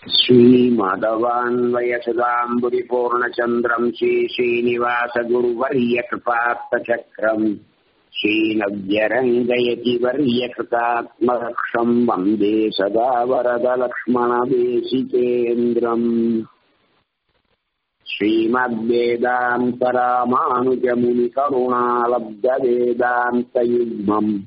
श्रीमाधवान्वयसुधाम्बुरिपूर्णचन्द्रम् श्रीश्रीनिवासगुरुवर्यकृपात्तचक्रम् श्रीनव्यरङ्गयति वर्यकृतात्मरक्षम् वन्दे सदा वरदलक्ष्मणदेशिकेन्द्रम् श्रीमद्वेदान्तरामानुजमुनिकरुणालब्धवेदान्तयुग्मम्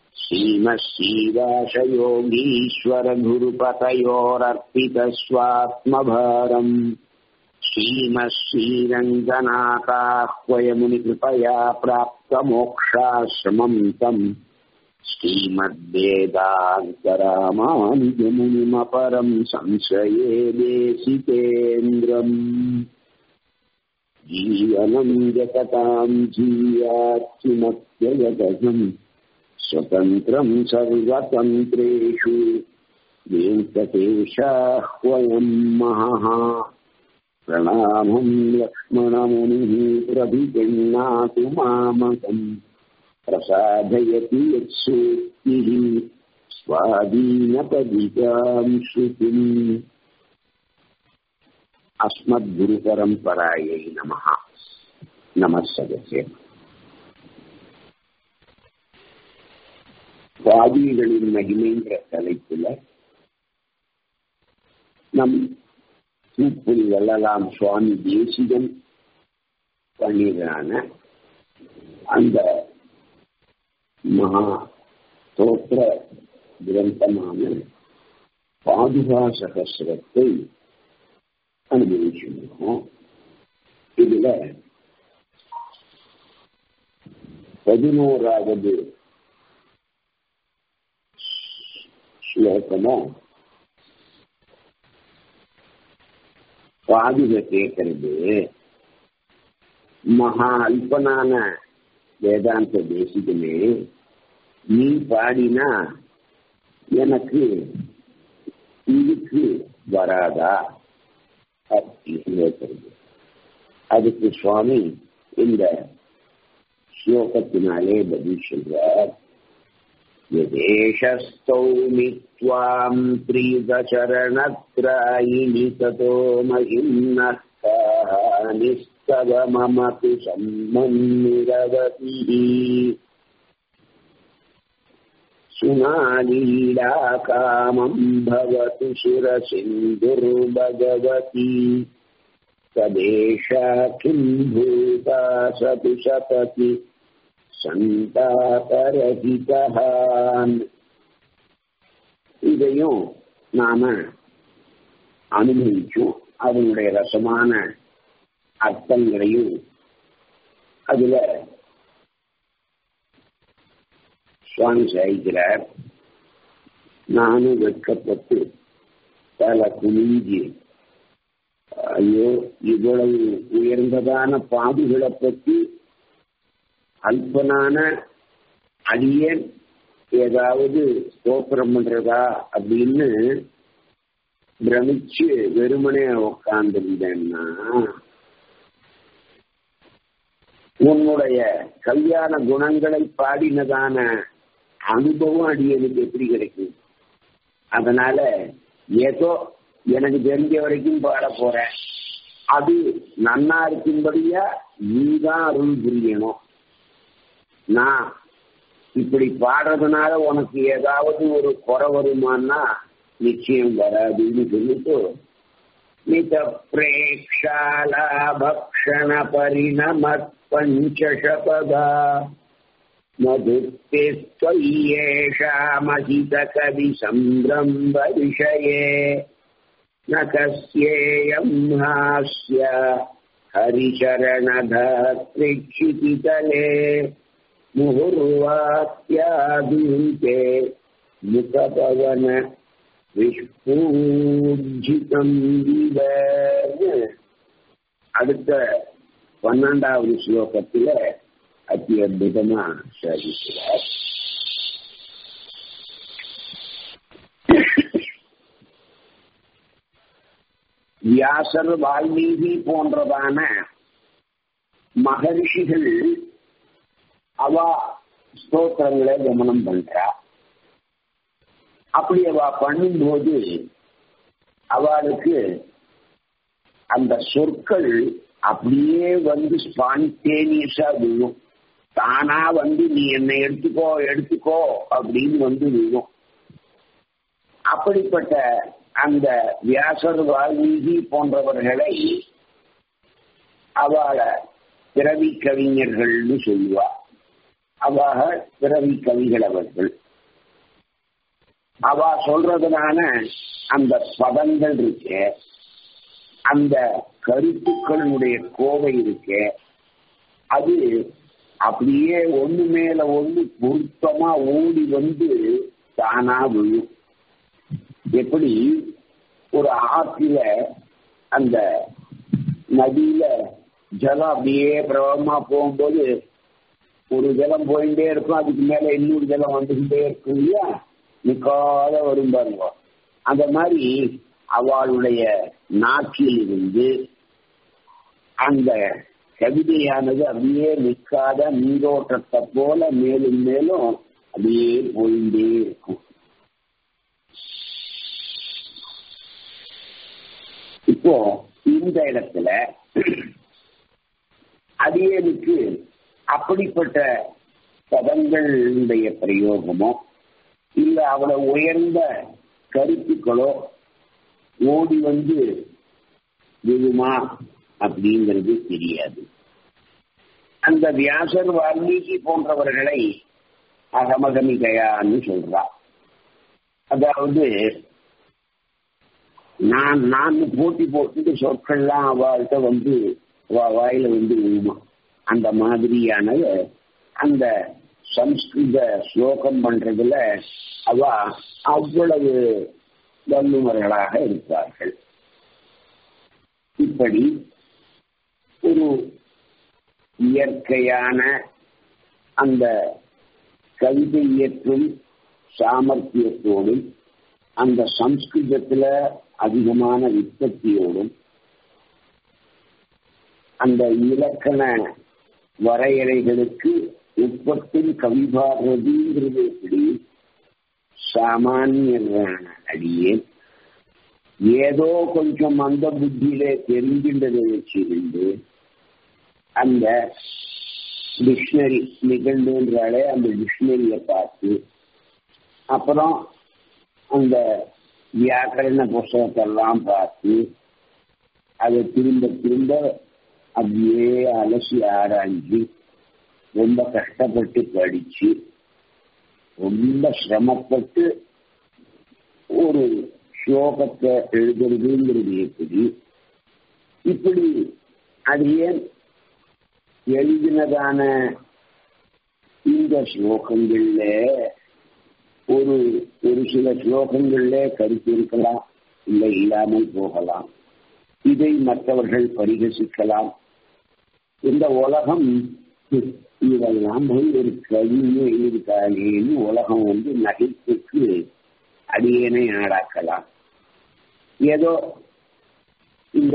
श्रीमश्रीवासयोगीश्वरगुरुपतयोरर्पितस्वात्मभारम् श्रीमः श्रीरङ्गनाथाह्वयमुनिकृपया प्राप्तमोक्षाश्रमम् तम् श्रीमद्वेदान्तरामानुजमुनिमपरम् संशये देशिकेन्द्रम् जीवनम् जगताम् जीयात्किमप्यजगजम् स्वतन्त्रम् सर्वतन्त्रेषु वेङ्कटेशाह्वयम् महः प्रणामम् लक्ष्मणमुनिः प्रभिगृह्णातु मामकम् प्रसादयति यत्सूक्तिः स्वाधीनपदिकाम् श्रुतिम् अस्मद्गुरुपरम्परायै नमः नमः सदस्य சுவாதிகளின் மகிமைன்ற தலைப்புல நம் தூப்புரி வள்ளலாம் சுவாமி தேசிகன் பண்ணியதான அந்த மகா தோற்ற கிரந்தமான பாதுகா சகசிரத்தை அனுபவிச்சிருக்கோம் இதுல பதினோராவது ஸ்லோகமோ பாதுக கேட்கறது மகா அல்பனான வேதாந்த தேசிகமே நீ பாடினா எனக்கு இதுக்கு வராதா அப்படின்னு கேட்கறது அதுக்கு சுவாமி இந்த ஸ்லோகத்தினாலே பதில் சொல்றார் यदेशस्तौमि त्वाम् त्रिदचरणत्रायिणि ततो महिम्नः निस्तव मम तु सम्मन्निरवतिः सुनालीलाकामम् भवतु शिरसिन्धुर्भगवती तदेषा किम् भूता सतु सपति சந்தாபரகிதான் இதையும் நாம அனுபவிச்சோம் அதனுடைய ரசமான அர்த்தங்களையும் அதுல சுவாமி சாய்க்கிறார் நானும் வெட்கப்பட்டு பல குனிஞ்சி ஐயோ இவ்வளவு உயர்ந்ததான பாதுகளை பற்றி அல்பனான அடியன் ஏதாவது ஸ்தோத்திரம் பண்றதா அப்படின்னு பிரமிச்சு வெறுமனே உட்கார்ந்துருந்தேன்னா உன்னுடைய கல்யாண குணங்களை பாடினதான அனுபவம் அடியனுக்கு எப்படி கிடைக்கும் அதனால ஏதோ எனக்கு தெரிஞ்ச வரைக்கும் பாட போறேன் அது நன்னா இருக்கும்படியா நீதான் அருள் புரியணும் நான் இப்படி பாடுறதுனால உனக்கு ஏதாவது ஒரு குறை வருமானா நிச்சயம் வராதுன்னு சொல்லிட்டு மித பிரேக்ஷாலா பக்ஷண பரிணமத் பஞ்சஷபதா மதுத்தேஷாமஹித கவி சம்பிரம்ப விஷயே न कस्येयम् हास्य हरिचरणधात्रिक्षितितले मुहुर्वात्यादीते मुखपवन விஷ்பூஜிதம் அடுத்த பன்னெண்டாவது ஸ்லோகத்துல அத்தி அற்புதமா சாதிக்கிறார் வியாசர் வால்மீகி போன்றதான மகரிஷிகள் அவ ஸ்தோத்திரங்களை கவனம் பண்றா அப்படி அவ பண்ணும்போது அவளுக்கு அந்த சொற்கள் அப்படியே வந்து ஸ்பான்டேனியஸா விழும் தானா வந்து நீ என்னை எடுத்துக்கோ எடுத்துக்கோ அப்படின்னு வந்து விழும் அப்படிப்பட்ட அந்த வியாசர் வால்மீகி போன்றவர்களை அவளை பிறவி கவிஞர்கள்னு சொல்லுவா அவக பிறவி கவிகள் அவர்கள் அவ சொல்றதுனால அந்த பதங்கள் இருக்கே அந்த கருத்துக்களுடைய கோவை இருக்கே அது அப்படியே ஒண்ணு மேல ஒண்ணு பொருத்தமா ஓடி வந்து தானா விழும் எப்படி ஒரு ஆற்றில அந்த நதியில ஜலம் அப்படியே பிரபலமா போகும்போது ஒரு ஜலம் போயிட்டே இருக்கும் அதுக்கு மேல இன்னொரு ஜலம் வந்துகிட்டே இருக்கும் இல்லையா நிக்காத வரும் பாருங்க அந்த மாதிரி அவளுடைய நாட்டில் இருந்து அந்த கவிதையானது அப்படியே நிற்காத நீரோட்டத்தை போல மேலும் மேலும் அப்படியே போயிட்டே இருக்கும் இப்போ இந்த இடத்துல அடியனுக்கு அப்படிப்பட்ட பதங்களுடைய பிரயோகமோ இல்ல அவளை உயர்ந்த கருத்துக்களோ ஓடி வந்து விழுமா அப்படிங்கிறது தெரியாது அந்த வியாசர் வால்மீகி போன்றவர்களை அகமகமிகையான்னு சொல்றா அதாவது நான் நான் போட்டி போட்டு சொற்கள்லாம் அவள்கிட்ட வந்து வாயில வந்து விழுமா அந்த மாதிரியான அந்த சம்ஸ்கிருத ஸ்லோகம் பண்றதுல அவ அவ்வளவு வல்லுநர்களாக இருப்பார்கள் இப்படி ஒரு இயற்கையான அந்த கவிதை இயற்றும் சாமர்த்தியத்தோடும் அந்த சம்ஸ்கிருதத்துல அதிகமான உற்பத்தியோடும் அந்த இலக்கண வரையறைகளுக்கு உட்பட்டும் கவி பாடுறதுங்கிறது எப்படி சாமானியரான அடியே ஏதோ கொஞ்சம் அந்த புத்தியில தெரிஞ்சின்றதை வச்சிருந்து அந்த டிக்ஷனரி நிகழ்ந்துன்றாலே அந்த டிக்ஷனரிய பார்த்து அப்புறம் அந்த வியாக்கரண புஸ்தகத்தெல்லாம் பார்த்து அதை திரும்ப திரும்ப அப்படியே அலசி ஆராய்ஞ்சு ரொம்ப கஷ்டப்பட்டு படிச்சு ரொம்ப சிரமப்பட்டு ஒரு ஸ்லோகத்தை எழுதுறதுங்கிறது எப்படி இப்படி அது ஏன் எழுதினதான இந்த ஸ்லோகங்கள்ல ஒரு ஒரு சில ஸ்லோகங்கள்ல கருத்து இருக்கலாம் இல்லை இல்லாமல் போகலாம் இதை மற்றவர்கள் பரிகசிக்கலாம் இந்த உலகம் இதெல்லாம் போய் ஒரு கவியை எழுதியிருக்காங்கன்னு உலகம் வந்து நகைப்புக்கு அடியனை ஆடாக்கலாம் ஏதோ இந்த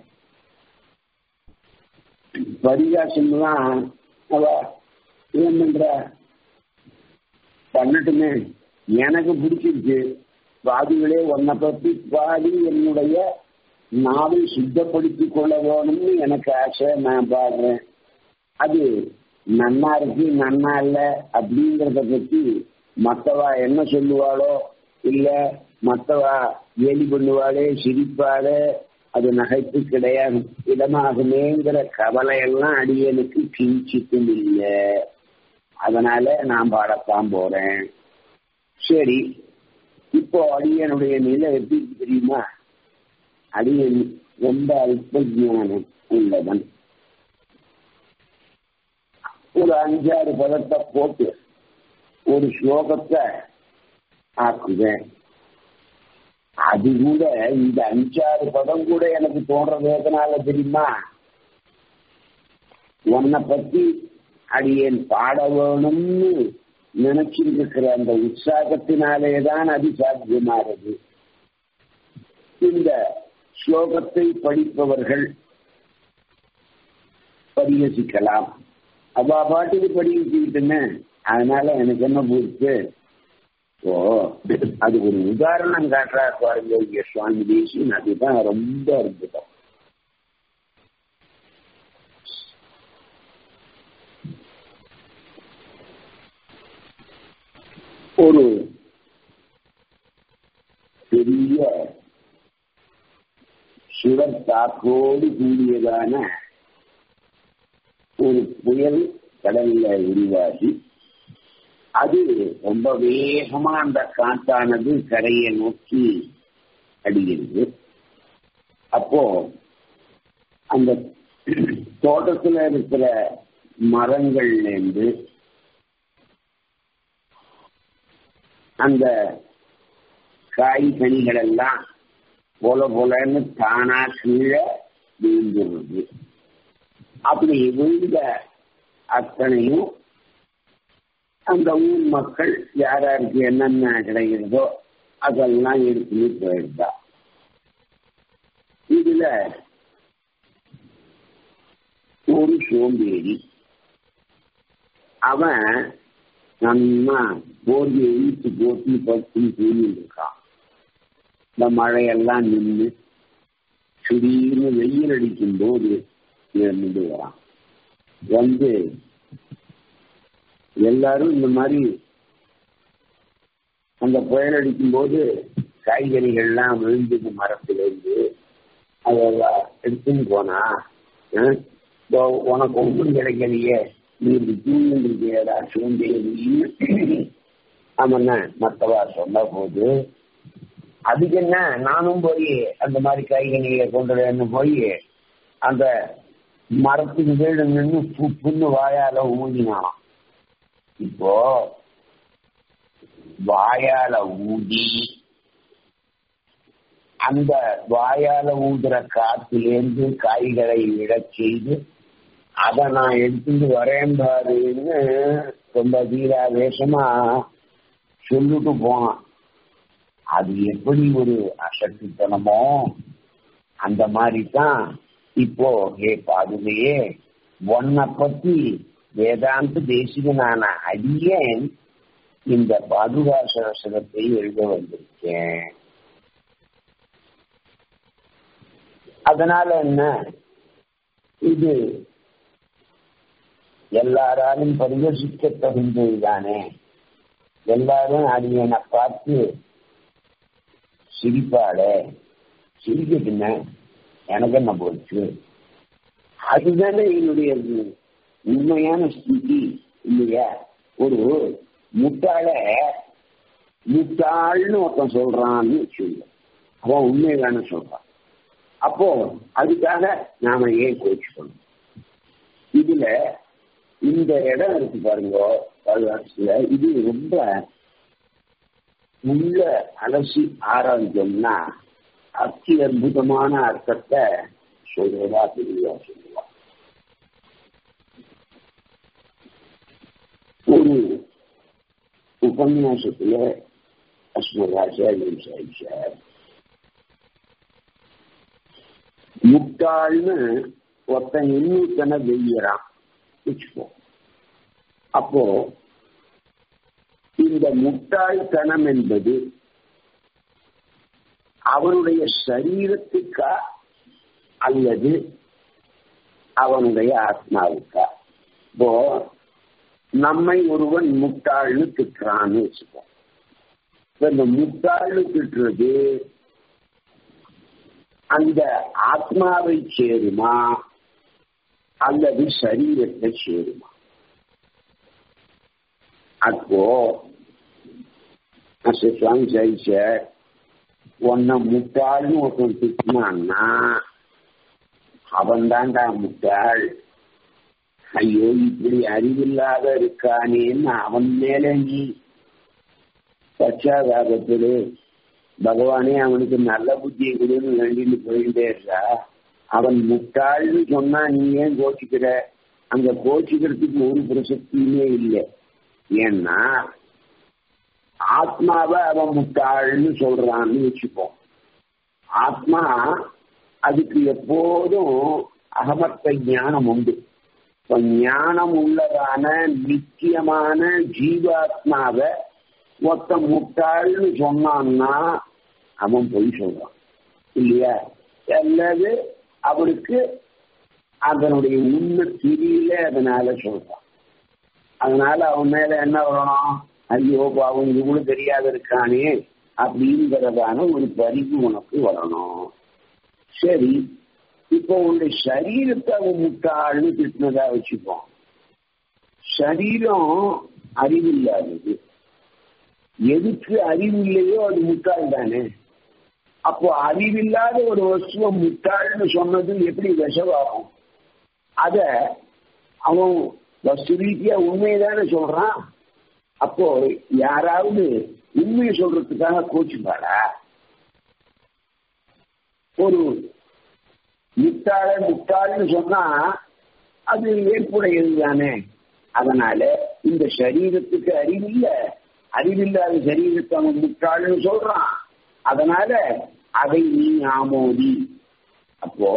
பரிகாசம்லாம் அவ ஏன் பண்ற பண்ணட்டுமே எனக்கு பிடிச்சிருச்சு பாதிகளே உன்னை பத்தி பாடி என்னுடைய நாவை சுத்தப்படுத்திக் கொள்ள வேணும்னு எனக்கு ஆசை நான் பாடுறேன் அது நன்னா இருக்கு நன்னா இல்ல அப்படிங்கறத பத்தி மத்தவா என்ன சொல்லுவாளோ இல்ல மத்தவா கேலி பண்ணுவாளே சிரிப்பாளே அது நகைப்பு கிடையாது இடமாகுமேங்கிற கவலையெல்லாம் அடியனுக்கு கிஞ்சித்தும் இல்லை அதனால நான் பாடத்தான் போறேன் சரி இப்போ அடியனுடைய நிலை எப்படி தெரியுமா அடியன் ரொம்ப அல்ப ஜானம் உள்ளவன் ஒரு அஞ்சாறு பதத்தை போட்டு ஒரு ஸ்லோகத்தை ஆக்குவேன் அது கூட இந்த அஞ்சாறு பதம் கூட எனக்கு தோன்றது எதனால தெரியுமா உன்னை பத்தி அடியேன் பாட வேணும்னு நினைச்சிட்டு இருக்கிற அந்த உற்சாகத்தினாலேதான் அது சாத்தியமாகிறது இந்த ஸ்லோகத்தை படிப்பவர்கள் பரிகசிக்கலாம் அவ பாட்டுக்கு படிக்கிட்டுன்னு அதனால எனக்கு என்ன போச்சு ஓ அது ஒரு உதாரணம் காட்டுறா பாருங்க இங்க சுவாமி தேசியன் அதுதான் ரொம்ப அற்புதம் ஒரு பெரிய சுழற்காற்றோடு கூடியதான ஒரு புயல் கடல்ல உருவாகி அது ரொம்ப வேகமா அந்த காத்தானது கரையை நோக்கி அடிகிறது அப்போ அந்த தோட்டத்துல இருக்கிற மரங்கள்ல இருந்து அந்த காய் கனிகள் எல்லாம் போல போலன்னு தானா கீழே விழுந்துருது அப்படி விழுந்த அத்தனையும் அந்த ஊர் மக்கள் யார் யாருக்கு என்னென்ன கிடைக்கிறதோ அதெல்லாம் எடுத்துன்னு போயிருந்தா இதுல ஒரு சோம்பேறி அவன் நல்லா போர்வை இழுத்து போட்டி பத்தி தூங்கிட்டு இருக்கான் இந்த மழையெல்லாம் நின்று திடீர்னு வெயில் அடிக்கும் போது இருந்து வரான் வந்து எல்லாரும் இந்த மாதிரி அந்த புயல் அடிக்கும் போது காய்கறிகள்லாம் விழுந்தது மரத்திலிருந்து அதெல்லாம் எடுத்துன்னு போனா உனக்கு ஒன்றும் கிடைக்கலையே நீ இப்படி தூங்கிருக்கியடா சோம்பேறி ஆமாண்ண மற்றவா சொன்ன போது அதுக்கு என்ன நானும் போய் அந்த மாதிரி காய்கறிகளை கொண்டு போய் அந்த மரத்துக்கு கீழே நின்று புண்ணு வாயால ஊதினான் இப்போ வாயால ஊதி அந்த வாயால ஊதுற காத்திலேருந்து காய்களை விடச் செய்து அதை நான் எடுத்துட்டு வரேன் பாருன்னு ரொம்ப தீராவேசமா சொல்லிட்டு போனான் அது எப்படி ஒரு அசக்தித்தனமோ அந்த மாதிரி தான் இப்போ ஹே பாதுகையே உன்னை பத்தி வேதாந்த தேசிகனான அடியேன் இந்த பாதுகா சரசனத்தை எழுத வந்திருக்கேன் அதனால என்ன இது எல்லாராலும் பரிவசிக்க தகுந்ததுதானே எல்லாரும் அடியனை பார்த்து சிரிப்பாளே சிரிக்கட்டுங்க எனக்கு என்ன போச்சு அதுதானே என்னுடைய உண்மையான ஸ்திதி இல்லையா ஒரு முட்டாள முட்டாள்னு ஒருத்தன் சொல்றான்னு சொல்லு அவன் உண்மைதானே சொல்றான் அப்போ அதுக்காக நாம ஏன் கோச்சுக்கணும் இதுல இந்த இடம் இருக்கு பாருங்க வரலாற்றுல இது ரொம்ப உள்ள அலசி ஆராய்ஞ்சோம்னா அத்தி அற்புதமான அர்த்தத்தை சொல்றதா தெளிவா சொல்லுவான் ஒரு உபன்யாசத்துல அஸ்மராச்சாரியம் சார் முட்டாள்னு ஒருத்தன் இன்னொருத்தனை வெய்யறான் வச்சுப்போம் அப்போ இந்த முட்டாள்தனம் என்பது அவனுடைய சரீரத்துக்கா அல்லது அவனுடைய ஆத்மாவுக்கா இப்போ நம்மை ஒருவன் முட்டாள்னு திட்டுறான்னு வச்சுப்போம் இந்த முட்டாள்னு திட்டுறது அந்த ஆத்மாவை சேருமா அல்லது சரீரத்தை சேருமா அப்போ சுவாமி சாதிச்ச உன்னை முட்டாள்னு ஒருத்தன் திட்டினான்னா அவன் தான்டா முட்டாள் ஐயோ இப்படி அறிவில்லாத இருக்கானேன்னு அவன் மேல நீ பச்சாதாபத்திலே பகவானே அவனுக்கு நல்ல புத்தியை கொடுன்னு வேண்டிட்டு போயிட்டே இருக்கா அவன் முட்டாள்னு சொன்னா நீ ஏன் கோச்சிக்கிற அங்க கோச்சிக்கிறதுக்கு ஒரு பிரசக்தியுமே இல்லை ஏன்னா ஆத்மாவை அவன் முட்டாள்னு சொல்றான்னு வச்சுப்போம் ஆத்மா அதுக்கு எப்போதும் அகமத்த ஞானம் உண்டு இப்ப ஞானம் உள்ளதான நித்தியமான ஜீவாத்மாவை ஒத்த முட்டாள்னு சொன்னான்னா அவன் பொய் சொல்றான் இல்லையா அல்லது அவனுக்கு அதனுடைய உண்மை தெரியல அதனால சொல்றான் அதனால அவன் மேல என்ன வரணும் ஐயோ பாவம் இது கூட தெரியாத இருக்கானே அப்படிங்கிறதான ஒரு பரிவு உனக்கு வரணும் சரி இப்போ உன்னுடைய சரீரத்தை அவன் முட்டாள்னு திட்டினதா வச்சுப்போம் சரீரம் அறிவில்லாதது எதுக்கு அறிவு இல்லையோ அது முட்டாள் தானே அப்போ அறிவில்லாத ஒரு வஸ்துவ முட்டாள்னு சொன்னது எப்படி விஷவாகும் அத அவன் வஸ்து ரீதியா உண்மையதானே சொல்றான் அப்போ யாராவது உண்மையை சொல்றதுக்காக கோச்சுப்பாடா ஒரு முட்டாள முட்டாள்னு சொன்னா அது ஏற்புடையது தானே அதனால இந்த சரீரத்துக்கு அறிவில்ல அறிவில்லாத சரீரத்தை அவன் முட்டாள்னு சொல்றான் அதனால அதை நீ ஆமோதி அப்போ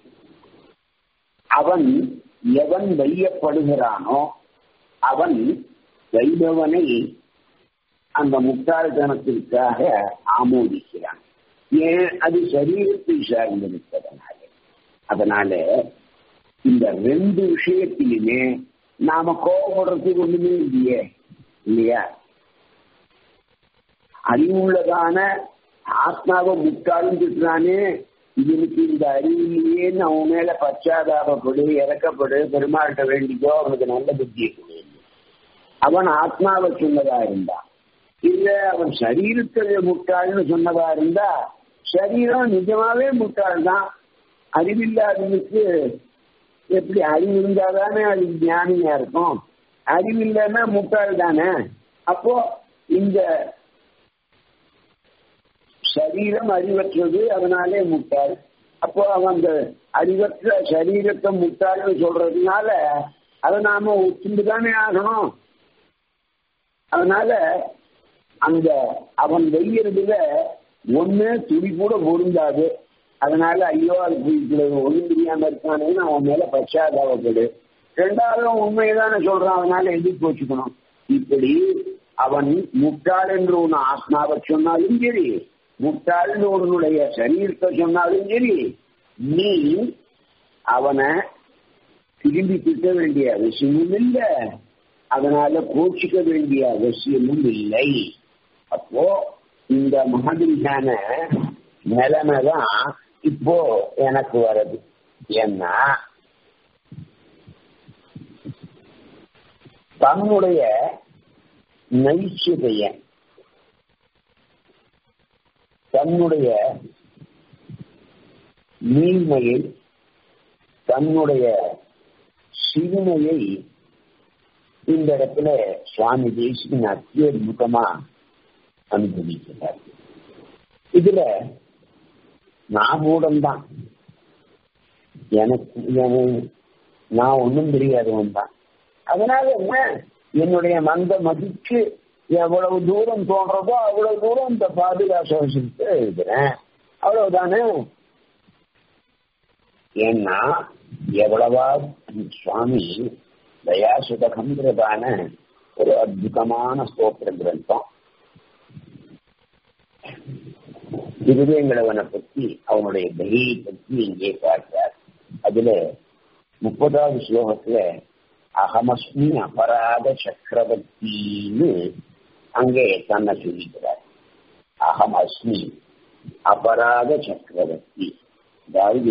அவன் எவன் வையப்படுகிறானோ அவன் வைபவனை அந்த முட்டாள்தனத்திற்காக ஆமோதிக்கிறான் ஏன் அது சரீரத்தை சார்ந்திருப்பதனால அதனால இந்த ரெண்டு விஷயத்திலுமே நாம கோபப்படுறதுக்கு ஒண்ணுமே இல்லையே இல்லையா அறிவுள்ளதான ஆத்மாவை முட்டாளும் திட்டுறானே இவனுக்கு இந்த அறிவிலேன்னு அவன் மேல பச்சாதாபப்படு இறக்கப்படு பெருமாள்கிட்ட வேண்டிக்கோ அவனுக்கு நல்ல புத்தியை கொடு அவன் ஆத்மாவை சொன்னதா இருந்தா இல்ல அவன் சரீரத்தை முட்டாள்னு சொன்னதா இருந்தா சரீரம் நிஜமாவே முட்டாள் தான் அறிவில்லாதவனுக்கு எப்படி அறிவு இருந்தாதானே அது ஞானியா இருக்கும் அறிவு இல்லைன்னா முட்டாள் தானே அப்போ இந்த சரீரம் அறிவற்றது அதனாலே முட்டாள் அப்போ அவன் அந்த அறிவற்ற சரீரத்தை முட்டாள்னு சொல்றதுனால அதை நாம ஒத்துண்டு தானே ஆகணும் அதனால அந்த அவன் வெய்யறதுல ஒண்ணு துடி கூட பொருந்தாது அதனால ஐயோ அது ஒண்ணும் தெரியாம இருக்கானேன்னு அவன் மேல பச்சாதாபப்படு ரெண்டாவது உண்மையதானே சொல்றான் அதனால எதிர்ப்பு வச்சுக்கணும் இப்படி அவன் முட்டாள் என்று ஒன்று ஆத்மாவை சொன்னாலும் சரி முட்டாள்னு ஒருனுடைய சரீரத்தை சொன்னாலும் சரி நீ அவனை திரும்பி திட்ட வேண்டிய அவசியமும் இல்லை அதனால கோச்சிக்க வேண்டிய அவசியமும் இல்லை அப்போ இந்த மாதிரியான நிலைமை தான் இப்போ எனக்கு வருது ஏன்னா தன்னுடைய நைச்சிதைய தன்னுடைய நீர்மையை தன்னுடைய சிறுமையை இந்த இடத்துல சுவாமி தேசிகன் அத்தியுதமா அனுபவிக்கிறார் இதுல நான் தான் எனக்கு நான் ஒன்றும் தெரியாதவன் தான் அதனால என்ன என்னுடைய மந்த மதிக்கு எவ்வளவு தூரம் தோன்றதோ அவ்வளவு தூரம் இந்த பாதுகாப்பு எழுதுறேன் அவ்வளவுதானே ஏன்னா எவ்வளவா சுவாமி தயாசுதகம்ங்கிறதான ஒரு அற்புதமான ஸ்தோத்திர கிரந்தம் திருவேங்கடவனை பத்தி அவனுடைய தகையை பத்தி இங்கே பார்த்தார் அதுல முப்பதாவது ஸ்லோகத்துல அகமஸ்மி அபராத சக்கரவர்த்தின்னு அங்கே தன்னை சொல்லிக்கிறார் அகம் அஸ்மி அபராத சக்கரவர்த்தி அதாவது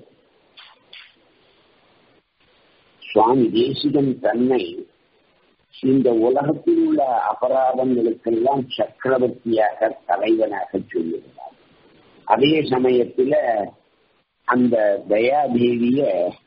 சுவாமி தேசிகன் தன்னை இந்த உலகத்தில் உள்ள அபராதங்களுக்கெல்லாம் சக்கரவர்த்தியாக தலைவனாக சொல்லுகிறார் அதே சமயத்துல அந்த தயாதேவிய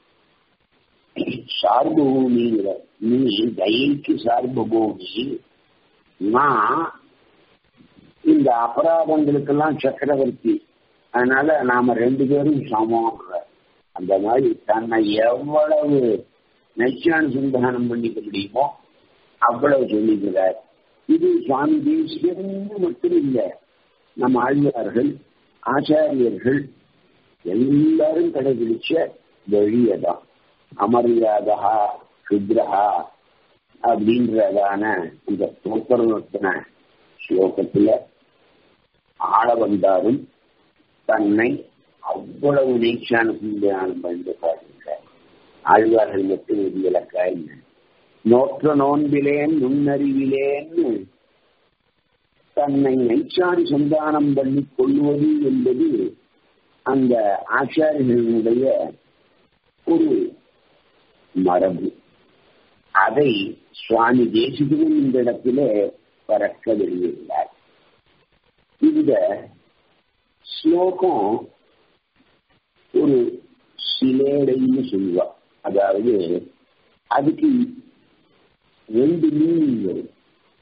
சார்பூமிங்கிற நீ தயைக்கு சார்பூமி நான் இந்த அபராதங்களுக்கெல்லாம் சக்கரவர்த்தி அதனால நாம ரெண்டு பேரும் சமம் அந்த மாதிரி தன்னை எவ்வளவு நைச்சானுசந்தானம் பண்ணிக்க முடியுமோ அவ்வளவு சொல்லிக்கிறார் இது சுவாமி தேசியன்னு மட்டும் இல்லை நம்ம ஆழ்வார்கள் ஆச்சாரியர்கள் எல்லாரும் கடைபிடிச்ச வழியதான் அமரியாதா சுத்ரஹா அப்படின்றதான இந்த தோற்றத்தின ஸ்லோகத்துல ஆள வந்தாலும் தன்னை அவ்வளவு நீச்சான சிந்தையானம் பண்ணி பாருங்க ஆழ்வார்கள் மட்டும் விதிவிலக்காய் நோற்ற நோன்பிலேன் நுண்ணறிவிலேன்னு தன்னை நைச்சாரி சந்தானம் பண்ணி கொள்வது என்பது அந்த ஆச்சாரியர்களுடைய ஒரு மரபு அதை சுவாமி தேசிகனும் இந்த இடத்திலே பறக்க வெளியிட்டார் இந்த ஸ்லோகம் ஒரு சிலேடைன்னு சொல்லுவா அதாவது அதுக்கு ரெண்டு மீனிங் வரும்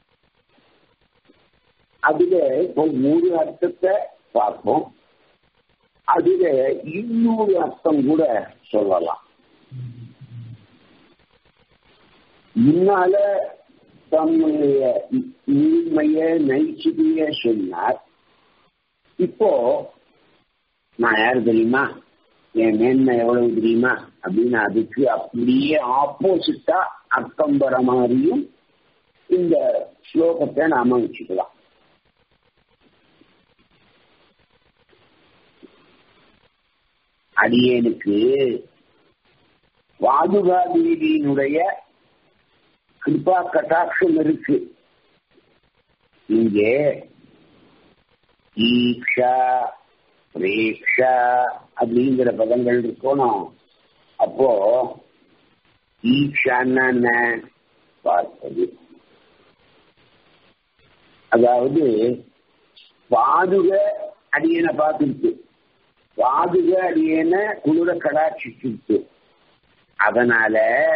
அதுல இப்போ ஒரு அர்த்தத்தை பார்ப்போம் அதுல இன்னொரு அர்த்தம் கூட சொல்லலாம் முன்னால தன்னுடைய நீர்மைய நைச்சிகைய சொன்னார் இப்போ நான் யாரு தெரியுமா என் மேன்மை எவ்வளவு தெரியுமா அப்படின்னு அதுக்கு அப்படியே ஆப்போசிட்டா அர்த்தம் வர மாதிரியும் இந்த ஸ்லோகத்தை நாம வச்சுக்கலாம் அடியேனுக்கு வாதுகா தேவியினுடைய கிருபா கட்டாட்சம் இருக்கு இங்கே ஈக்ஷா பிரேக்ஷா அப்படிங்கிற பதங்கள் இருக்கணும் அப்போ ஈக்ஷான்னா என்ன பார்ப்பது அதாவது பாதுக அடியனை பார்த்துருக்கு பாதுக அடியன குளிர கடாட்சிச்சு அதனால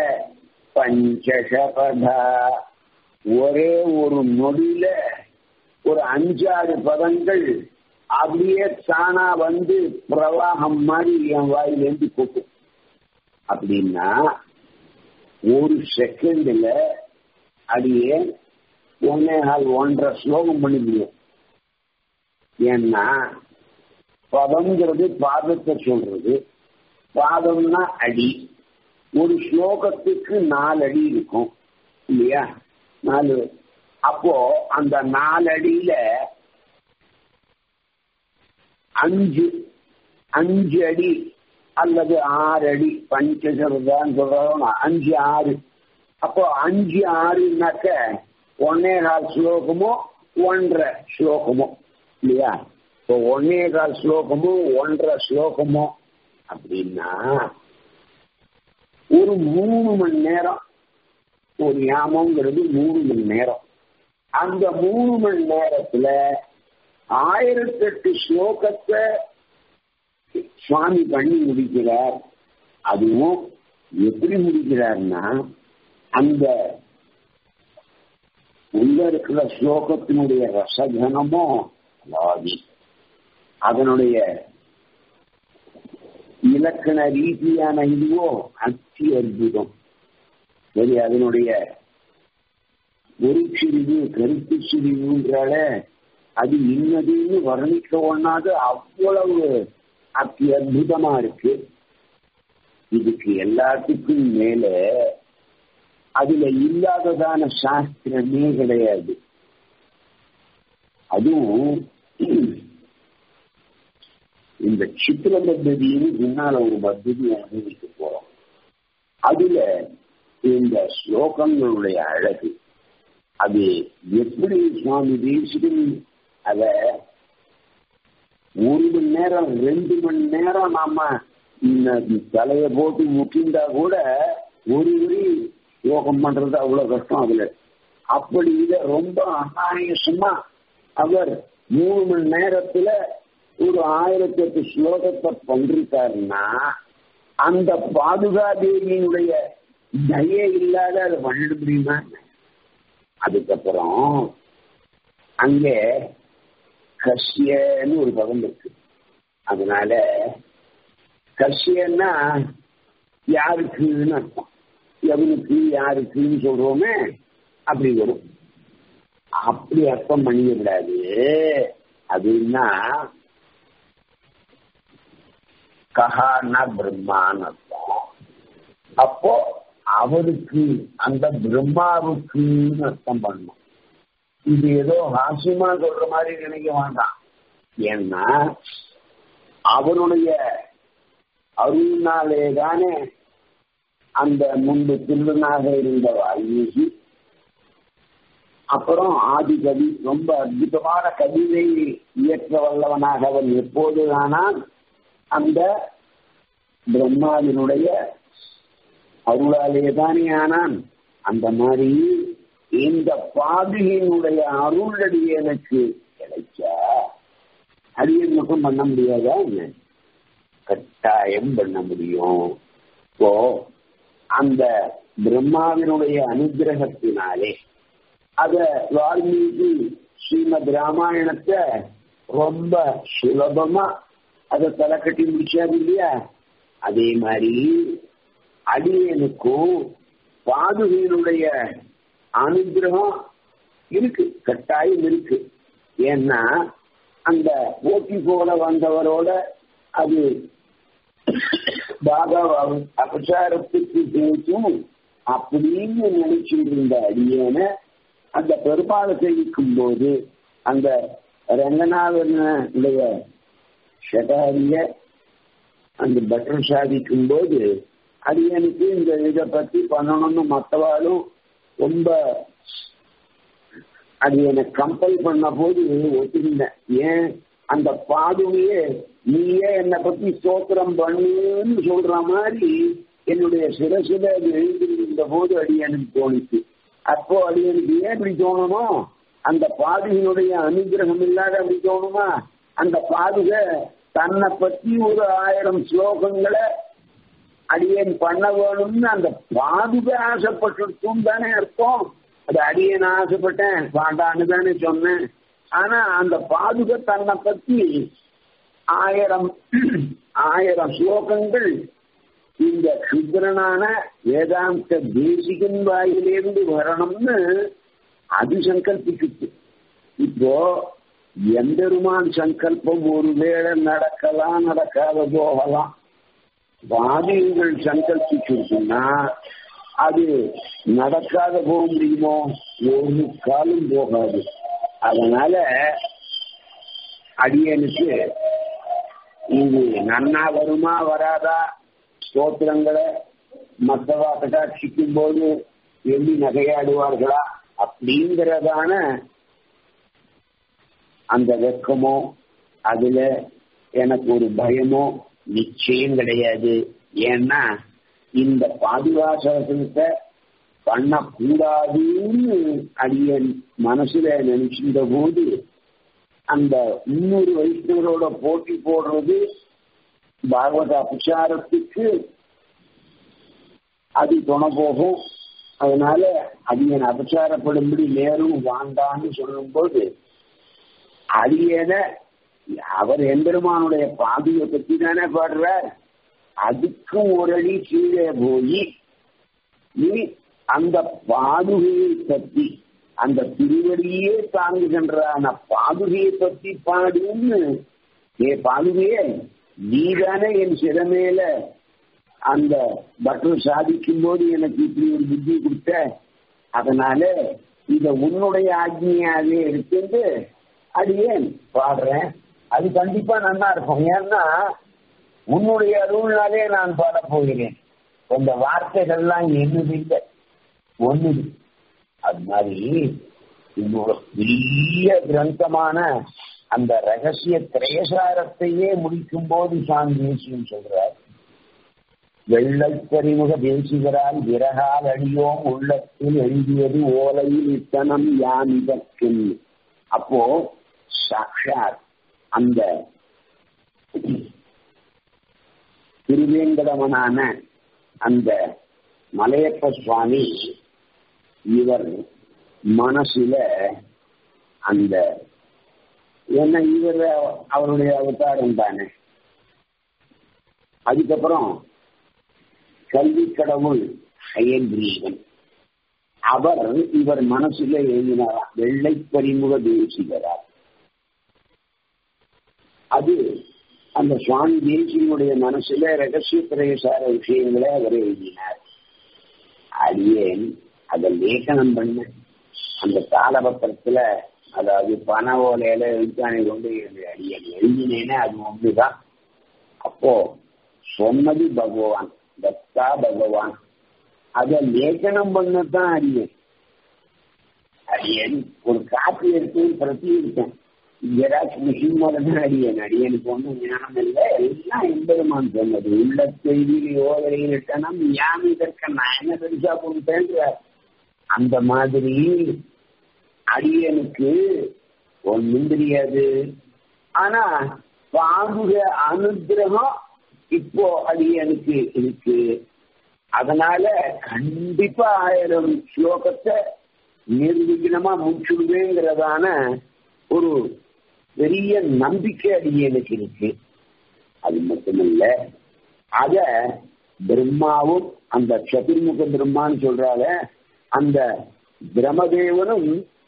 பஞ்சசபதா ஒரே ஒரு நொடியில ஒரு அஞ்சாறு பதங்கள் அப்படியே தானா வந்து பிரவாகம் மாதிரி என் வாயிலேருந்து கொட்டும் அப்படின்னா ஒரு செகண்ட்ல அடியே ஒன்னே கால் ஒன்றரை ஸ்லோகம் பண்ணி முடியும் ஏன்னா பதம்ங்கிறது பாதத்தை சொல்றது பாதம்னா அடி ஒரு ஸ்லோகத்துக்கு நாலு அடி இருக்கும் இல்லையா நாலு அப்போ அந்த நாலு அடியில அஞ்சு அஞ்சு அடி அல்லது ஆறு அடி பஞ்சசரதான்னு சொல்றோம் அஞ்சு ஆறு அப்போ அஞ்சு ஆறுனாக்க ஒன்னே கால் ஸ்லோகமோ ஒன்றரை ஸ்லோகமோ இல்லையா இப்போ ஒன்னே கால் ஸ்லோகமோ ஒன்றரை ஸ்லோகமோ அப்படின்னா ஒரு மூணு மணி நேரம் ஒரு யாமங்கிறது மூணு மணி நேரம் அந்த மூணு மணி நேரத்துல ஆயிரத்தெட்டு ஸ்லோகத்தை சுவாமி பண்ணி முடிக்கிறார் அதுவும் எப்படி முடிக்கிறார்னா அந்த உள்ள இருக்கிற ஸ்லோகத்தினுடைய ரசகனமோ அலாதி அதனுடைய இலக்கண ரீதியான இதுவோ அத்தி அற்புதம் சரி அதனுடைய ஒரு சிறிவு கருத்து சிறிவுன்றால அது இன்னதுன்னு வர்ணிக்க ஒண்ணாது அவ்வளவு அத்தி அற்புதமா இருக்கு இதுக்கு எல்லாத்துக்கும் மேல அதுல இல்லாததான சாஸ்திரமே கிடையாது அதுவும் இந்த சித்திர பத்ததின்னு பின்னால ஒரு பத்ததி அனுபவிக்க போறோம் அதுல இந்த ஸ்லோகங்களுடைய அழகு அது எப்படி சுவாமி தேசிகன் அத ஒரு மணி நேரம் ரெண்டு மணி நேரம் நாம தலைய போட்டு முட்டிந்தா கூட ஒரு வரி யோகம் பண்றது அவ்வளவு கஷ்டம் அதுல அப்படி இத ரொம்ப அனாயசமா அவர் மூணு மணி நேரத்துல ஒரு ஆயிரத்தி எட்டு ஸ்லோகத்தை பண்றிருக்காருன்னா அந்த பாதுகா தேவியினுடைய தய இல்லாத அதை பண்ணிட முடியுமா அதுக்கப்புறம் அங்கே கஷ்யன்னு ஒரு பதம் இருக்கு அதனால கஷ்யன்னா யாருக்குன்னு அர்த்தம் எவனுக்கு யாருக்குன்னு சொல்றோமே அப்படி வரும் அப்படி அர்த்தம் பண்ணிடக்கூடாது அதுன்னா கஹான்னா பிரம்மான்னு அர்த்தம் அப்போ அவருக்கு அந்த பிரம்மாவுக்குன்னு அர்த்தம் பண்ணணும் இது ஏதோ ஹாசியமா சொல்ற மாதிரி நினைக்க வேண்டாம் ஏன்னா அவருடைய அருளினாலே தானே அந்த முன்பு திருடனாக இருந்த வால்மீகி அப்புறம் ஆதிகவி ரொம்ப அற்புதமான கவிதை இயற்ற வல்லவனாக அவன் எப்போதுதானால் அந்த பிரம்மாவினுடைய அருளாலே தானே ஆனான் அந்த மாதிரி இந்த பாதியினுடைய அருளடி எனக்கு கிடைச்சா அடியன் மட்டும் பண்ண முடியாதா என்ன கட்டாயம் பண்ண முடியும் இப்போ அந்த பிரம்மாவினுடைய அனுகிரகத்தினாலே அத வால்மீகி ஸ்ரீமத் ராமாயணத்தை ரொம்ப சுலபமா அதை தலை கட்டி முடிச்சாரு இல்லையா அதே மாதிரி அடியனுக்கும் பாதுகையினுடைய அனுகிரகம் இருக்கு கட்டாயம் இருக்கு ஏன்னா அந்த ஓட்டி போல வந்தவரோட அது பாபாவும் அபசாரத்துக்கு பேசும் அப்படின்னு நினைச்சிட்டு இருந்த அடியனை அந்த பெருமாளை சேவிக்கும் போது அந்த ரங்கநாதனுடைய ஷடாரிய அந்த பட்டன் சாதிக்கும் போது அடியனுக்கு இந்த இதை பத்தி பண்ணணும்னு மற்றவாளும் ரொம்ப அது எனக்கு கம்பல் பண்ண போது ஒத்துக்கிட்டேன் ஏன் அந்த பாதுமையே நீயே என்னை பத்தி ஸ்தோத்திரம் பண்ணுன்னு சொல்ற மாதிரி என்னுடைய சிரசில அது எழுந்திருந்த போது அடியனுக்கு தோணிச்சு அப்போ அடியனுக்கு ஏன் இப்படி தோணணும் அந்த பாதுகையினுடைய அனுகிரகம் இல்லாத அப்படி தோணுமா அந்த பாதுகை தன்னை பத்தி ஒரு ஆயிரம் ஸ்லோகங்களை அடியன் பண்ண வேணும்னு அந்த பாதுகை ஆசைப்பட்டுட்டும் தானே அர்த்தம் அது அடியன் ஆசைப்பட்டேன் வேண்டான்னு தானே சொன்னேன் ஆனா அந்த பாதுகை தன்னை பத்தி ஆயிரம் ஆயிரம் ஸ்லோகங்கள் இந்த சுத்திரனான வேதாந்த தேசிகன் வாயிலிருந்து வரணும்னு அது சங்கல்பிக்குது இப்போ எம்பெருமான் சங்கல்பம் ஒருவேளை நடக்கலாம் நடக்காத போகலாம் வாதியங்கள் சங்கல்பிச்சிருக்குன்னா அது நடக்காத போக முடியுமோ ஒரு காலம் போகாது அதனால அடியனுக்கு இது நன்னா வருமா வராதா ஸ்தோத்திரங்களை மற்றவா கட்டாட்சிக்கும் போது எப்படி நகையாடுவார்களா அப்படிங்கிறதான அந்த வெக்கமோ அதுல எனக்கு ஒரு பயமோ நிச்சயம் கிடையாது ஏன்னா இந்த பாதுகாசனத்தை பண்ணக்கூடாதுன்னு அடியன் மனசுல நினைச்சிருந்த போது அந்த இன்னொரு வைஷ்ணவரோட போட்டி போடுறது பாகவத அபிச்சாரத்துக்கு அது துணை போகும் அதனால அடியன் அபச்சாரப்படும்படி நேரும் வாண்டான்னு சொல்லும்போது அடியன அவர் எம்பெருமானுடைய பாதியை பத்தி தானே பாடுறார் அதுக்கும் ஒரு அடி கீழே போய் நீ அந்த பாதுகையை பத்தி அந்த திருவடியே தாங்குகின்ற பாதுகையை பத்தி பாடுன்னு ஏ பாதுகையே நீதானே என் சிறமேல அந்த பட்டம் சாதிக்கும் போது எனக்கு இப்படி ஒரு புத்தி கொடுத்த அதனால இத உன்னுடைய ஆக்னியாவே இருக்குது அடியேன் பாடுறேன் அது கண்டிப்பா நல்லா இருக்கும் ஏன்னா உன்னுடைய அருள்னாலே நான் பாட போகிறேன் இந்த வார்த்தைகள்லாம் என்னது இல்லை ஒண்ணு அது மாதிரி இன்னொரு பெரிய கிரந்தமான அந்த ரகசிய திரேசாரத்தையே முடிக்கும் போது சாமி தேசியம் சொல்றார் வெள்ளைப்பறிமுக தேசிகரால் விறகால் அடியோம் உள்ளத்தில் எழுதியது ஓலையில் இத்தனம் யான் இதற்கில் அப்போ சாட்சாத் அந்த திருவேங்கடவனான அந்த மலையப்ப சுவாமி இவர் மனசுல அந்த என்ன இவர் அவருடைய அவதாரம் தானே அதுக்கப்புறம் கல்வி கடவுள் அயன்கிரீவன் அவர் இவர் மனசுல எழுதினாரா வெள்ளை பரிமுக தேசிகரார் அது அந்த சுவாமி தேசியனுடைய மனசுல ரகசிய பிரவேசார விஷயங்களை அவர் எழுதினார் அடியேன் அதை லேಖனம் பண்ண அந்த தாளபத்திரத்துல அதாவது பண ஓலையில எழுத்தாணி கொண்டு அடியன் எழுதினேனே அது ஒண்ணுதான் அப்போ சொன்னது பகவான் தத்தா பகவான் அத லேಖனம் பண்ணதான் அடியன் அடியன் ஒரு காப்பி எடுத்து பிரதி இருக்கேன் ஜெராக்ஸ் மிஷின் மூலம் அடியன் அடியனுக்கு ஒன்றும் ஞானம் இல்லை எல்லாம் எம்பெருமான் சொன்னது உள்ள செய்தியில் ஓதரையிட்டனம் ஞானம் இதற்கு நான் என்ன பெருசா கொடுத்தேன் அந்த மாதிரி அடியனுக்கு ஒன்றும் தெரியாது ஆனா பாம்புக அனுகிரகம் இப்போ அடியனுக்கு இருக்கு அதனால கண்டிப்பா ஆயிரம் ஸ்லோகத்தை நிர்விঘ்னமா முடிச்சுடுவேங்கிறதான ஒரு பெரிய நம்பிக்கை அடியனுக்கு இருக்கு அது மட்டுமல்ல அத பிரம்மாவும் அந்த சதுர்முக பிரம்மான்னு சொல்றால அந்த பிரமதேவனும்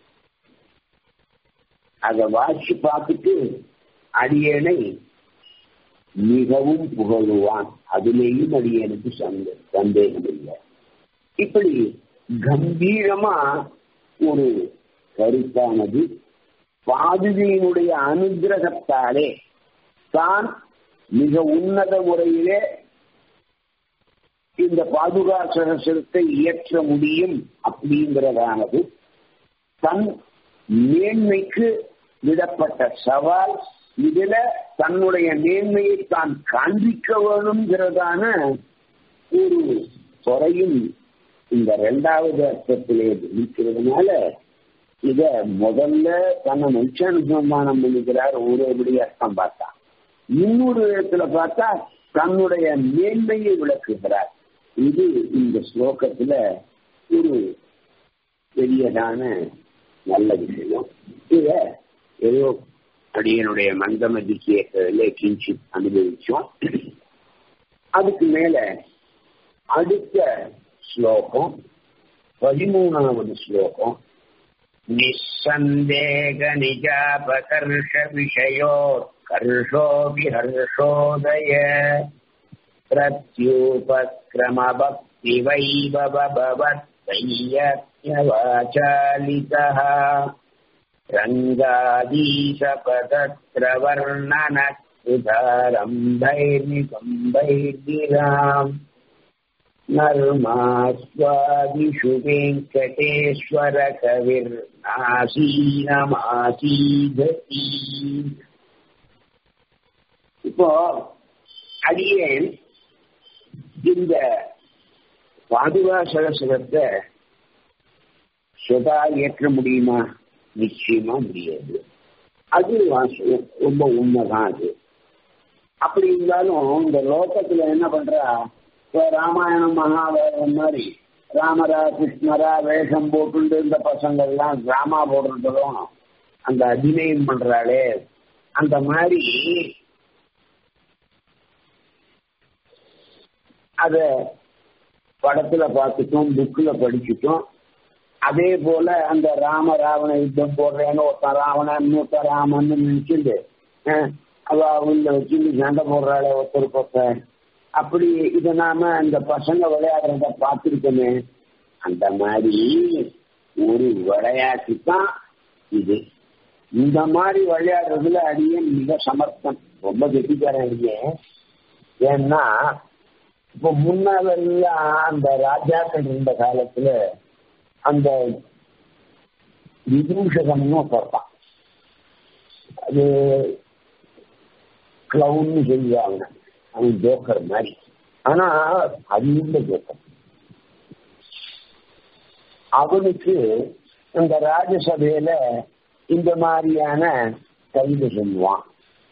அதை வாசி பார்த்துட்டு அடியனை மிகவும் புகழுவான் அதிலேயும் அடியனுக்கு சந்த சந்தேகம் இல்லை இப்படி கம்பீரமா ஒரு கருத்தானது பாதுகையினுடைய அனுகிரகத்தாலே தான் மிக உன்னத முறையிலே இந்த பாதுகா சகசரத்தை இயற்ற முடியும் அப்படிங்கிறதானது தன் மேன்மைக்கு விடப்பட்ட சவால் இதுல தன்னுடைய மேன்மையை தான் காண்பிக்க வேணுங்கிறதான ஒரு துறையும் இந்த இரண்டாவது அர்த்தத்திலே இருக்கிறதுனால இத முதல்ல தன்னை நிச்சயமானம் பண்ணிக்கிறார் ஒருபடி அர்த்தம் பார்த்தா இன்னொரு இடத்துல பார்த்தா தன்னுடைய மேன்மையை விளக்குகிறார் இது இந்த ஸ்லோகத்துல ஒரு பெரியதான நல்ல விஷயம் இத ஏதோ அடியனுடைய மந்தமதிக்கு கிஞ்சி அனுபவிச்சோம் அதுக்கு மேல அடுத்த ஸ்லோகம் பதிமூணாவது ஸ்லோகம் நிசந்தேக நிஜாபகர்ஷ விஷயோ கர்ஷோபி ஹர்ஷோதய பிரத்யூபக்ரம பக்தி வைபவபவத்வையவாச்சாலிதः रङ्गादीशपदत्रवर्णन सुधारम्भैर्निकम्भैर्गिराम् नर्मास्वादिषु वेङ्कटेश्वर கவிர்நாசீனமாசீதீ இப்போ அடியேன் இந்த பாதுகா சகசரத்தை சுதா ஏற்ற முடியுமா நிச்சயமா முடியாது அது ரொம்ப உண்மைதான் அது அப்படி இருந்தாலும் இந்த லோகத்துல என்ன பண்றா இப்போ ராமாயணம் மகாபாரதம் மாதிரி ராமரா கிருஷ்ணரா வேஷம் போட்டு இந்த பசங்கள்லாம் டிராமா போடுறதும் அந்த அபிநயம் பண்றாளே அந்த மாதிரி அத படத்துல பார்த்துட்டோம் புக்ல படிச்சுட்டோம் அதே போல அந்த ராம ராவண யுத்தம் போடுறேன்னு ஒருத்தன் ராவணன் இன்னொருத்தன் ராமன் நினைச்சுட்டு அவ அவங்க வச்சு சண்டை போடுறாளே ஒருத்தருக்கு ஒருத்தர் அப்படி இதை நாம அந்த பசங்க விளையாடுறத பார்த்துருக்கோமே அந்த மாதிரி ஒரு விளையாட்டு தான் இது இந்த மாதிரி விளையாடுறதுல அடியே மிக சமர்த்தம் ரொம்ப கெட்டிக்காரன் அடியே ஏன்னா இப்போ முன்னாலெல்லாம் அந்த ராஜாக்கள் இருந்த காலத்துல அந்த விதூஷகம்னு பார்ப்பான் அது கிளவுன்னு சொல்லுவாங்க அவன் ஜோக்கர் மாதிரி ஆனா அது இந்த ஜோக்கர் அவனுக்கு இந்த ராஜசபையில இந்த மாதிரியான கைது சொல்லுவான்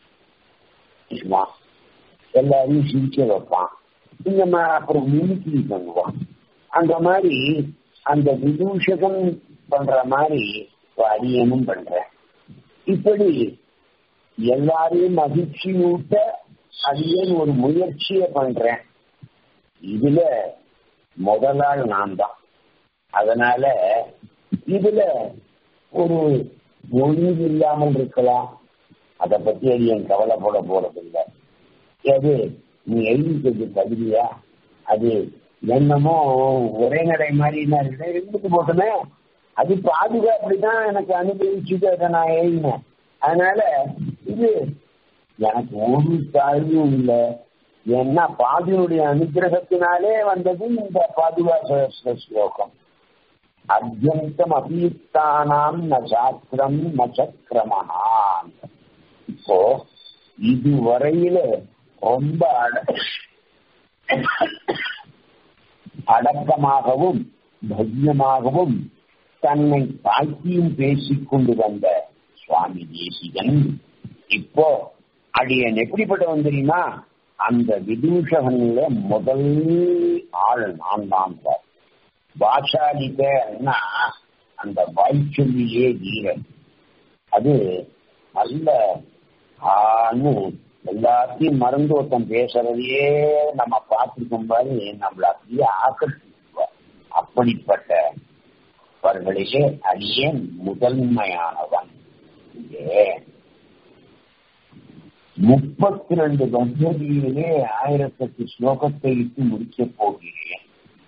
எல்லாரையும் சிரிக்க வைப்பான் இந்த மாதிரி அப்புறம் மிமிக்ரி பண்ணுவான் அந்த மாதிரி அந்த விதூஷகம் பண்ற மாதிரி அரியனும் பண்றேன் இப்படி எல்லாரையும் மகிழ்ச்சி ஊட்ட அரியன் ஒரு முயற்சியை பண்றேன் இதுல முதலாள் நான் தான் அதனால இதுல ஒரு ஒழுங்கு இல்லாமல் இருக்கலாம் அதை பத்தி அரியன் கவலைப்பட போறதில்லை எது நீ எழுதிக்கிறது தகுதியா அது என்னமோ ஒரே நடை மாதிரி இருந்துட்டு போட்டுமே அது பாதுகாப்புதான் எனக்கு அனுபவிச்சுட்டு அதை நான் எழுதினேன் அதனால இது எனக்கு ஒரு தாழ்வும் இல்லை ஏன்னா பாதியுடைய அனுகிரகத்தினாலே வந்தது இந்த பாதுகாப்பு ஸ்லோகம் அத்தியந்தம் அபீத்தானாம் ந சாஸ்திரம் ந சக்கிரமணான் இப்போ இதுவரையில ரொம்ப அட அடக்கமாகவும் பவ்யமாகவும் தன்னை தாழ்த்தியும் பேசிக் கொண்டு வந்த சுவாமி தேசிகன் இப்போ அடியன் எப்படிப்பட்டவன் தெரியுமா அந்த விதூஷகன்ல முதல் ஆள் நான் தான் சார் பாஷாலிகன்னா அந்த வாய்ச்சொல்லியே வீரன் அது நல்ல ஆன்னு எல்லாத்தையும் மறந்து ஒருத்தன் பேசுறதையே நம்ம பார்த்துருக்கும் போது நம்மள அப்படியே ஆக்கர்ஷிப்பார் அப்படிப்பட்ட அவர்களிலே அடியேன் முதன்மையானவன் முப்பத்தி ரெண்டு பத்ததியிலே ஆயிரத்தெட்டு ஸ்லோகத்தை இட்டு முடிக்கப் போகிறேன்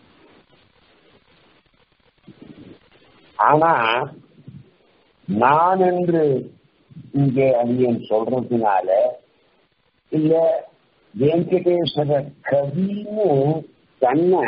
ஆனா நான் என்று இங்கே அடியன் சொல்றதுனால இல்ல வெங்கடேஸ்வர கவின்னு தன்னை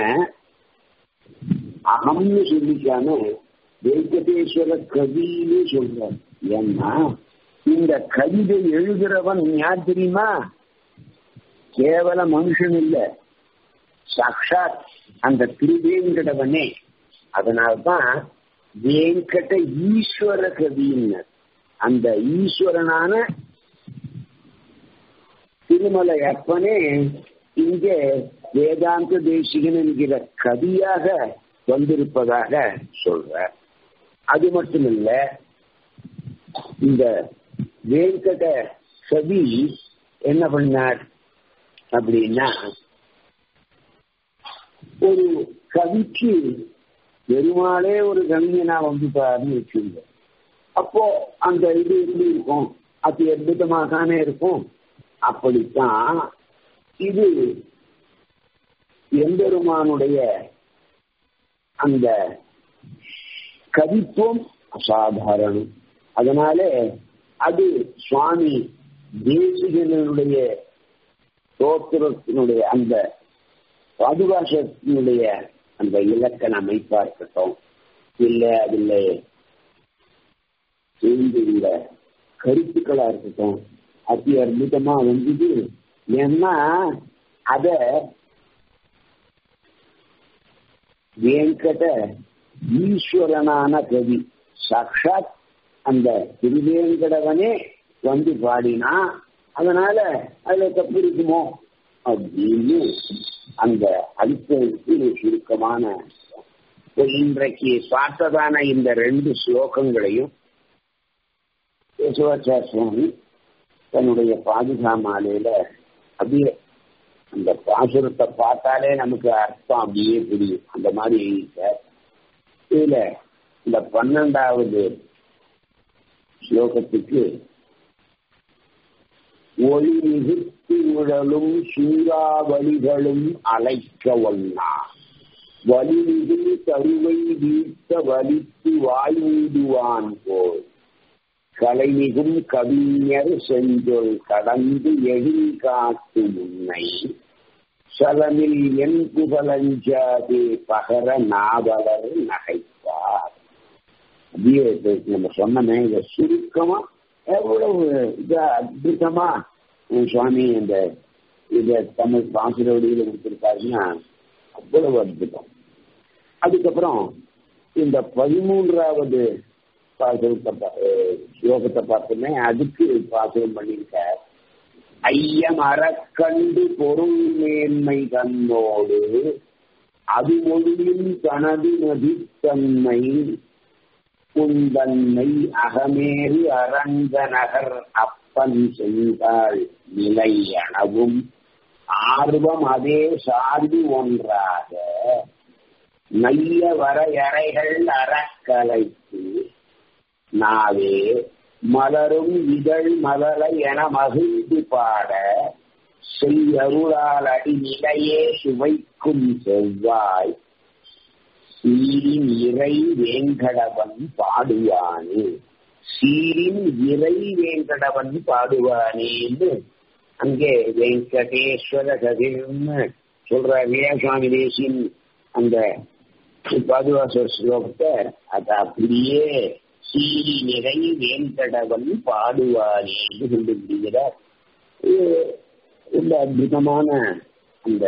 அகம்னு சொல்லிக்காம வெங்கடேஸ்வர கவின்னு சொல்றார் ஏன்னா இந்த கவிதை எழுதுறவன் யார் தெரியுமா கேவல மனுஷன் இல்ல சாட்சாத் அந்த திருவேங்கடவனே அதனால்தான் வேங்கட ஈஸ்வர கவின்னு அந்த ஈஸ்வரனான திருமலை அப்பனே இங்கே வேதாந்த தேசிகன் என்கிற கவியாக வந்திருப்பதாக சொல்ற அது மட்டுமில்ல இந்த வேங்கட கவி என்ன பண்ணார் அப்படின்னா ஒரு கவிக்கு பெருமாளே ஒரு கவிஞனா வந்துட்டாருன்னு வச்சுங்க அப்போ அந்த இது எப்படி இருக்கும் அது அற்புதமாக தானே இருக்கும் அப்படித்தான் இது எம்பெருமானுடைய அந்த கவித்துவம் அசாதாரணம் அதனால அது சுவாமி தேசிகனுடைய தோத்திரத்தினுடைய அந்த பாதுகாசத்தினுடைய அந்த இலக்கண அமைப்பா இருக்கட்டும் இல்லை அதில் சேர்ந்துள்ள கருத்துக்களா இருக்கட்டும் அதி அற்புதமா வந்தது ஏன்னா அத வேங்கட ஈஸ்வரனான கவி சாட்சாத் அந்த திருவேங்கடவனே வந்து பாடினா அதனால அதுல தப்பு இருக்குமோ அப்படின்னு அந்த அடுத்ததுக்கு ஒரு சுருக்கமான இன்றைக்கு பார்த்ததான இந்த ரெண்டு ஸ்லோகங்களையும் யசோச்சார சுவாமி தன்னுடைய பாதுகா மாலையில அப்படியே அந்த பாசுரத்தை பார்த்தாலே நமக்கு அர்த்தம் அப்படியே புரியும் அந்த மாதிரி எழுதிட்டார் இதுல இந்த பன்னெண்டாவது ஸ்லோகத்துக்கு ஒளி மிகுத்து உழலும் சூறாவளிகளும் அலைக்க ஒன்னா வலிமிகு தருவை வீழ்த்த வலித்து வாய்மூடுவான் போல் கலைமிகும் கவிஞர் செஞ்சொல் கடந்து எழில் காத்து முன்னை சலமில் என் புகழஞ்சாதே பகர நாவலர் நகைப்பார் அப்படியே நம்ம சொன்னமே இதை சுருக்கமா எவ்வளவு இதா அற்புதமா சுவாமி இந்த இத தமிழ் பாசுரவடியில் கொடுத்திருக்காருன்னா அவ்வளவு அற்புதம் அதுக்கப்புறம் இந்த பதிமூன்றாவது பாசுரத்தை ஸ்லோகத்தை பார்த்தோமே அதுக்கு பாசுரம் பண்ணியிருக்க ஐயம் அறக்கண்டு பொருள் மேன்மை தன்னோடு அது மொழியும் தனது நதித்தன்மை குந்தன்மை அகமேறு அரங்கநகர் அப்பன் சென்றாள் நிலை எனவும் ஆர்வம் அதே சார்பு ஒன்றாக நைய வரையறைகள் அறக்கலைக்கு நாவே மலரும் இதழ் மலரை என மகிழ்ந்து பாட செய்யருளால் அடி நிலையே சுவைக்கும் செவ்வாய் சீரின் இறை வேங்கடவன் பாடுவானே சீரின் இறை வேங்கடவன் பாடுவானேன்னு அங்கே வெங்கடேஸ்வர கதிர்னு சொல்ற வீரசுவாமி தேசின் அந்த பாதுகாசர் ஸ்லோகத்தை அது அப்படியே சீரி நிறை வேங்கடவன் பாடுவானேன்னு கண்டுபிடிக்கிறார் ரொம்ப அற்புதமான அந்த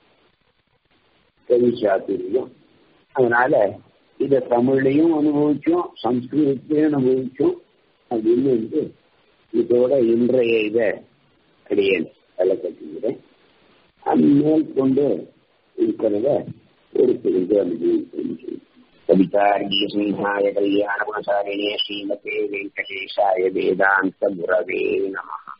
கவி சாத்திரியம் அதனால இத தமிழ்லையும் அனுபவிச்சோம் சம்ஸ்கிருதத்திலையும் அனுபவிச்சோம் அப்படின்னு வந்து இதோட இன்றைய இதை அடியேன் தலை கட்டுகிறேன் மேல் கொண்டு இருக்கிறத ஒரு தெரிந்து அனுபவிச்சு கவிதார்கிய சிம்ஹாய கல்யாண குணசாரிணே ஸ்ரீமதே வெங்கடேஷாய வேதாந்த குரவே நமஹ